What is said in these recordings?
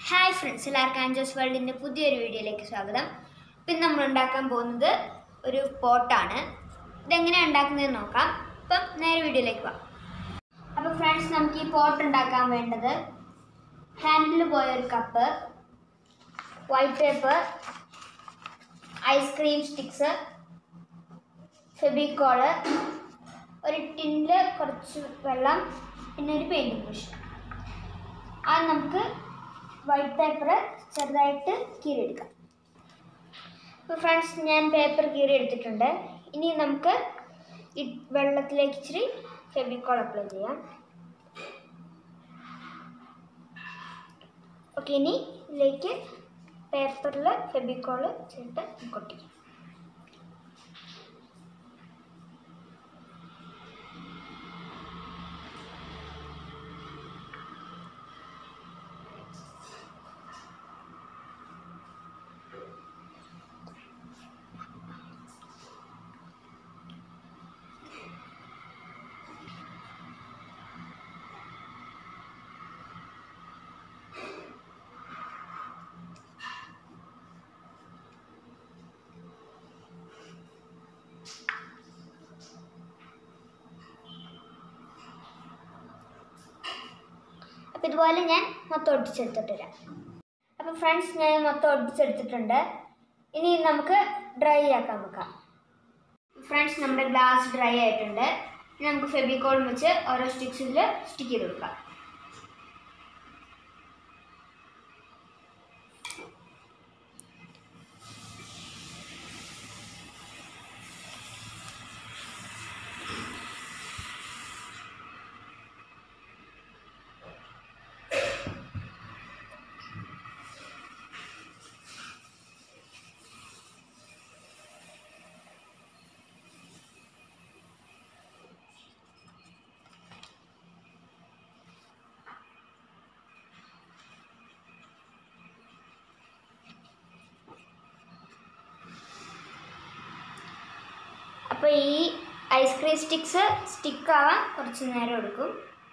hi friends എല്ലാവർക്കും ആൻജോസ് വേൾഡിൻ്റെ പുതിയൊരു വീഡിയോയിലേക്ക് സ്വാഗതം ഇപ്പം നമ്മൾ ഉണ്ടാക്കാൻ പോകുന്നത് ഒരു പോട്ടാണ് ഇതെങ്ങനെയാണ് ഉണ്ടാക്കുന്നതെന്ന് നോക്കാം ഇപ്പം നേരെ വീഡിയോയിലേക്ക് പോകാം അപ്പോൾ ഫ്രണ്ട്സ് നമുക്ക് ഈ പോട്ട് ഉണ്ടാക്കാൻ വേണ്ടത് ഹാൻഡിൽ പോയ ഒരു cup white paper ice cream sticks Fevicol ഒരു ടിന്നിൽ കുറച്ച് വെള്ളം പിന്നെ ഒരു പെയിൻറ്റിംഗ് ബ്രഷ് അത് നമുക്ക് വൈറ്റ് പേപ്പർ ചെറുതായിട്ട് കീറിയെടുക്കാം അപ്പോൾ ഫ്രണ്ട്സ് ഞാൻ പേപ്പർ കീറി എടുത്തിട്ടുണ്ട് ഇനി നമുക്ക് ഈ വെള്ളത്തിലേക്ക് ഇച്ചിരി ഫെബിക്കോൾ അപ്ലൈ ചെയ്യാം ഓക്കെ ഇനി ഇതിലേക്ക് പേപ്പറിൽ ഫെബിക്കോൾ ചേർത്ത് കൊട്ടിക്കാം അപ്പോൾ ഇതുപോലെ ഞാൻ മൊത്തം ഒട്ടിച്ചെടുത്തിട്ട് വരാം അപ്പോൾ ഫ്രണ്ട്സ് ഞാൻ മൊത്തം ഒട്ടിച്ചെടുത്തിട്ടുണ്ട് ഇനി നമുക്ക് ഡ്രൈ ആക്കാൻ വെക്കാം ഫ്രണ്ട്സ് നമ്മുടെ ഗ്ലാസ് ഡ്രൈ ആയിട്ടുണ്ട് ഇനി നമുക്ക് ഫെബിക്കോൾ വെച്ച് ഓരോ സ്റ്റിക്സിൽ സ്റ്റിക്ക് ചെയ്ത് കൊടുക്കാം അപ്പോൾ ഈ ഐസ്ക്രീം സ്റ്റിക്സ് സ്റ്റിക്ക് ആവാൻ കുറച്ച് നേരം എടുക്കും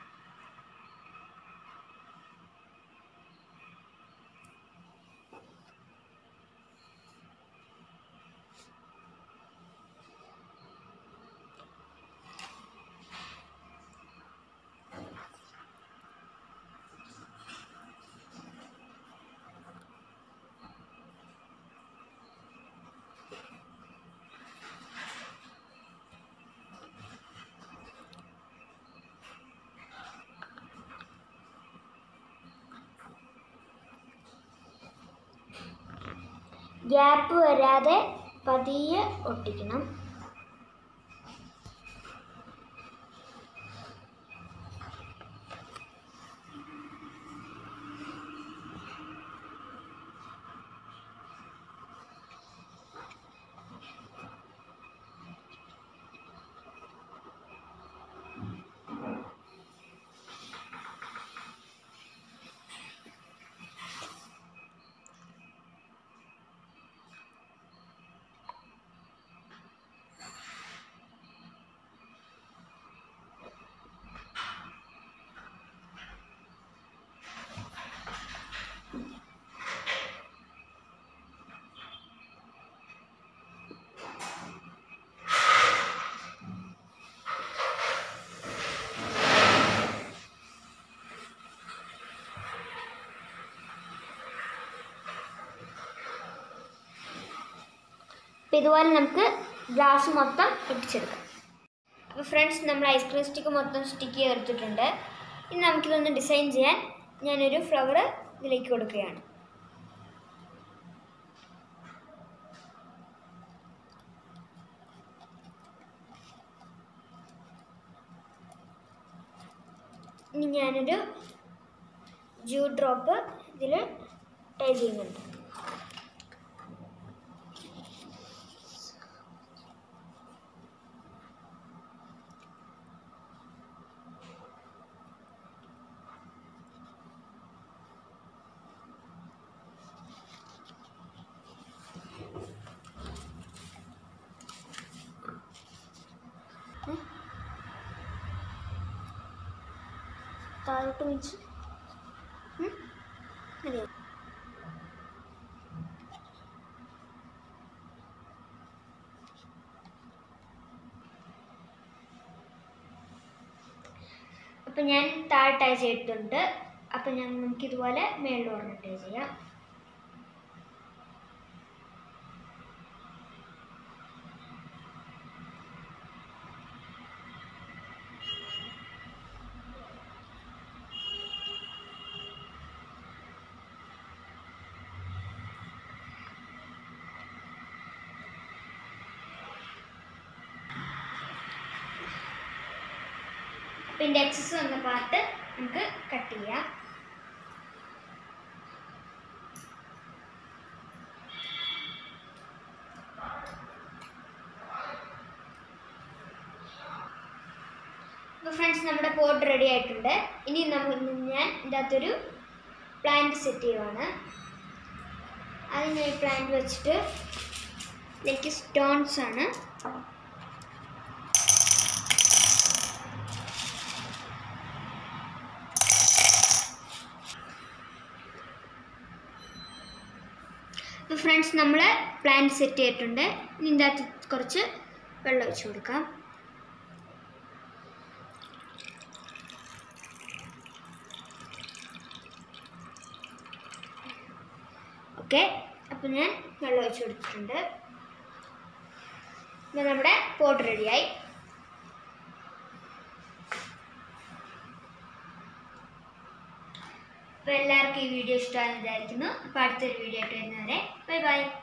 ഗ്യാപ്പ് വരാതെ പതിയെ ഒട്ടിക്കണം അപ്പോൾ ഇതുപോലെ നമുക്ക് ഗ്ലാസ് മൊത്തം ഒട്ടിച്ചെടുക്കാം അപ്പോൾ ഫ്രണ്ട്സ് നമ്മൾ ഐസ്ക്രീം സ്റ്റിക്ക് മൊത്തം സ്റ്റിക്ക് ചെയ്തെടുത്തിട്ടുണ്ട് ഇനി നമുക്കിതൊന്ന് ഡിസൈൻ ചെയ്യാൻ ഞാനൊരു ഫ്ലവർ ഇതിലേക്ക് കൊടുക്കുകയാണ് ഇനി ഞാനൊരു ജൂ ഡ്രോപ്പ് ഇതിൽ ടൈ ചെയ്യുന്നുണ്ട് താഴോട്ട് വെച്ച് മതിയോ അപ്പം ഞാൻ താഴെ ടൈ ചെയ്തിട്ടുണ്ട് അപ്പം ഞാൻ നമുക്കിതുപോലെ മേളിലോട്ട് ടൈ ചെയ്യാം അപ്പം ഇതിൻ്റെ എക്സസ് വന്ന പാർട്ട് നമുക്ക് കട്ട് ചെയ്യാം അപ്പോൾ ഫ്രണ്ട്സ് നമ്മുടെ പോട്ട് റെഡി ആയിട്ടുണ്ട് ഇനി നമ്മൾ ഞാൻ ഇതിൻ്റെ അകത്തൊരു പ്ലാന്റ് സെറ്റ് ചെയ്യുവാണ് അതിന് ഈ പ്ലാന്റ് വെച്ചിട്ട് ഇതിലേക്ക് സ്റ്റോൺസ് ആണ് അപ്പോൾ ഫ്രണ്ട്സ് നമ്മൾ പ്ലാന്റ് സെറ്റ് ചെയ്തിട്ടുണ്ട് ഇനി ഇതിൻ്റെ അകത്ത് കുറച്ച് വെള്ളം ഒഴിച്ച് കൊടുക്കാം ഓക്കെ അപ്പോൾ ഞാൻ വെള്ളം ഒഴിച്ച് കൊടുത്തിട്ടുണ്ട് ഇപ്പം നമ്മുടെ പോട്ട് റെഡിയായി അപ്പോൾ എല്ലാവർക്കും ഈ വീഡിയോ ഇഷ്ടമാണെന്ന് വിചാരിക്കുന്നു അപ്പോൾ അടുത്തൊരു വീഡിയോ ആയിട്ട് വരുന്നവരെ ബൈ ബൈ